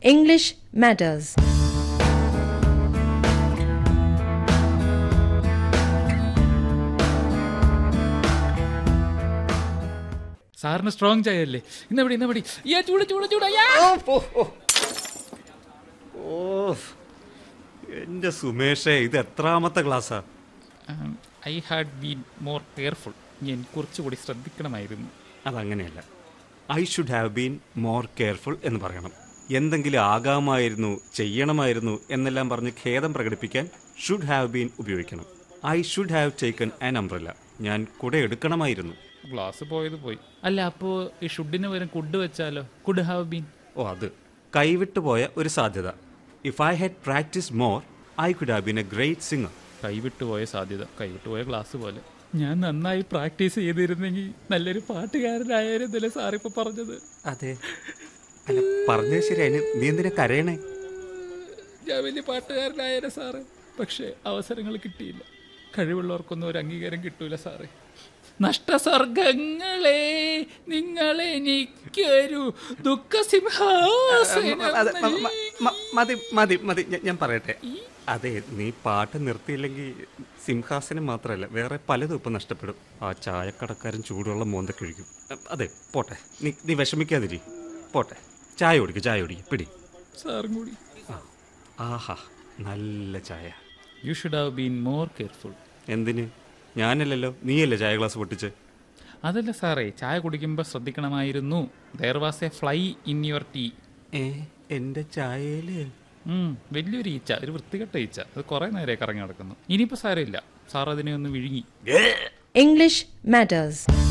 English matters. സാറിന് strong ചായ അല്ലേ ഇന്നവിടെ ഇന്നവിടെ യാ ചൂട് ചൂട് ചൂട് യാ ഓ എന്റെ സുമേഷേ ഇത് എത്രാമത്തെ ക്ലാസ്സാ I had been more careful ഞാൻ കുറച്ചുകൂടി ശ്രദ്ധിക്കണമായിരുന്നു അതങ്ങനെയല്ല I should have been more careful എന്ന് പറയണം എന്തെങ്കിലും ആകാമായിരുന്നു ചെയ്യണമായിരുന്നു എന്നെല്ലാം പറഞ്ഞ് ഖേദം പ്രകടിപ്പിക്കാൻ ഷുഡ് ഹാവ് ബീൻ ഉപയോഗിക്കണം I should have taken an umbrella ഞാൻ കുട എടുക്കണമായിരുന്നു ഗ്ലാസ് പോയത് പോയി അല്ല അപ്പോ ഈ ഷുഡിന് പകരം കുഡ് വെച്ചാലോ കുഡ് ഹാവ് ബീൻ ഓ അത് കൈവിട്ടു പോയ ഒരു സാധ്യത if I had practice more I could have been a great singer കൈവിട്ടു പോയ സാധ്യത കൈവിട്ടു പോയ ഗ്ലാസ് പോലെ ഞാൻ നന്നായി പ്രാക്ടീസ് ചെയ്തിരുന്നെങ്കിൽ നല്ലൊരു പാട്ടുകാരനായിരുന്നില്ല സാറിപ്പോ പറഞ്ഞത് അതെ അല്ല പറഞ്ഞത് ശരി അതിന് നീ എന്തിനാ കരയണേ ഞാൻ വലിയ പാട്ടുകാരനായേനെ സാറ് പക്ഷേ അവസരങ്ങൾ കിട്ടിയില്ല കഴിവുള്ളവർക്കൊന്നും ഒരു അംഗീകാരം കിട്ടൂല സാറേ നഷ്ടസർഗങ്ങളെ നിങ്ങളെനിക്കൊരു ദുഃഖസിംഹാസനം അതെ, മ- മ- മ- മതി മതി മതി ഞാൻ- ഞാൻ പറയട്ടെ അതെ നീ പാട്ട് നിർത്തിയില്ലെങ്കിൽ സിംഹാസനം മാത്രമല്ല വേറെ പലതും ഇപ്പം നഷ്ടപ്പെടും ആ ചായക്കടക്കാരൻ ചൂടുള്ള മോന്ത കഴിക്കും അതെ പോട്ടെ നീ നീ വിഷമിക്കാതിരി പോട്ടെ ചായ കുടിക്കും ചായ കുടിക്കും പിടി സാറും കൂടി ആ, ആഹാ നല്ല ചായ you should have been more careful എന്തിന് ഞാനല്ലല്ലോ നീയല്ലേ ചായ ഗ്ലാസ് പൊട്ടിച്ച് അതല്ല സാറേ ചായ കുടിക്കുമ്പോൾ ശ്രദ്ധിക്കണമായിരുന്നു there was a fly in your tea ഏ എൻ്റെ ചായയില് വലിയൊരു ഈച്ച ഒരു വൃത്തികെട്ട ഈച്ച അത് കുറെ നേരെ കറങ്ങി നടക്കുന്നു ഇനിയിപ്പോ സാരമില്ല സാർ അതിനെ ഒന്ന് വിഴുങ്ങി English matters.